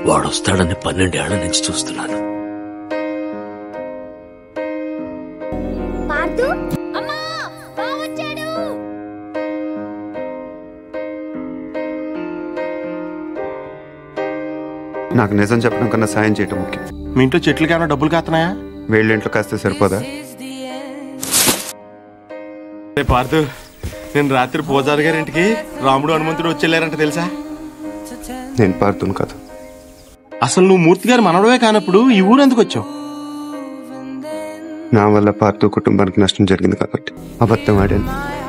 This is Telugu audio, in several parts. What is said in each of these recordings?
వాడు వస్తాడని పన్నెండేళ్ల నుంచి చూస్తున్నాను పార్థు అమ్మా బావ వచ్చాడు నాకు నిజం చెప్పడం కన్నా సాయం చేయటం ముఖ్యం మీ ఇంట్లో చెట్లకి ఏమైనా డబ్బులు కాస్తున్నాయా వేళ్ళింట్లో కాస్తే సరిపోదా రే పార్థు నేను రాత్రి పూజారి గారి ఇంటికి రాముడు హనుమంతుడు వచ్చి తెలుసా నేను పారుతును కాదు అసలు నువ్వు మూర్తి గారు మనవడమే కానప్పుడు ఈ ఊరు ఎందుకు వచ్చావు నా వల్ల పార్థు కుటుంబానికి నష్టం జరిగింది కాబట్టి అబద్ధం ఆడాను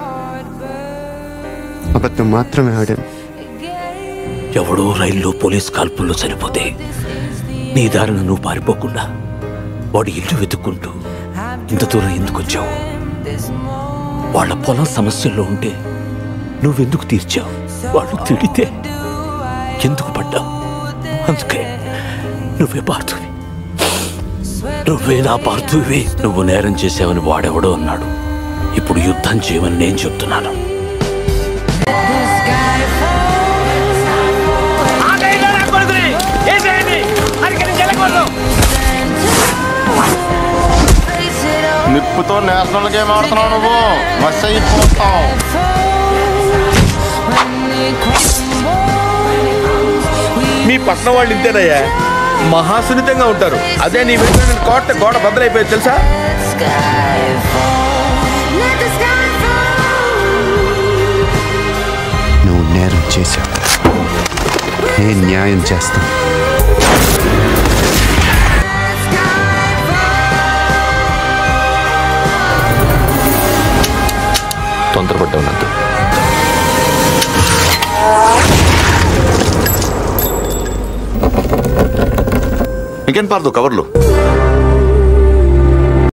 అబద్ధం మాత్రమే ఆడాను ఎవడో రైల్లో పోలీస్ కాల్పుల్లో చనిపోతే నీ దారిన నువ్వు పారిపోకుండా వాడి ఇల్లు వెతుక్కుంటూ ఇంత దూరం ఎందుకు వచ్చావు వాళ్ళ పొలం సమస్యల్లో ఉంటే నువ్వెందుకు తీర్చావు వాళ్ళు తిడితే ఎందుకు పడ్డావు అందుకే నువ్వే పార్థువి నువ్వే నా పార్థువి నువ్వు నేరం చేసావని వాడెవడో అన్నాడు ఇప్పుడు యుద్ధం చేయమని నేను చెప్తున్నాను నిప్పుతో నేషనల్ గేమ్ ఆడుతున్నావు నువ్వు మస్ అయిపోతావు మీ పట్నం వాళ్ళు ఇంతేనయ్యా మహాసున్నితంగా ఉంటారు అదే నీ వెంట కోట గోడ బద్దలైపోయేది తెలుసా Let the sky fall. నువ్వు నేరం చేశావు నేను న్యాయం చేస్తాను తొందరపడ్డావు నందు ఇంకేం పారదు కవర్లు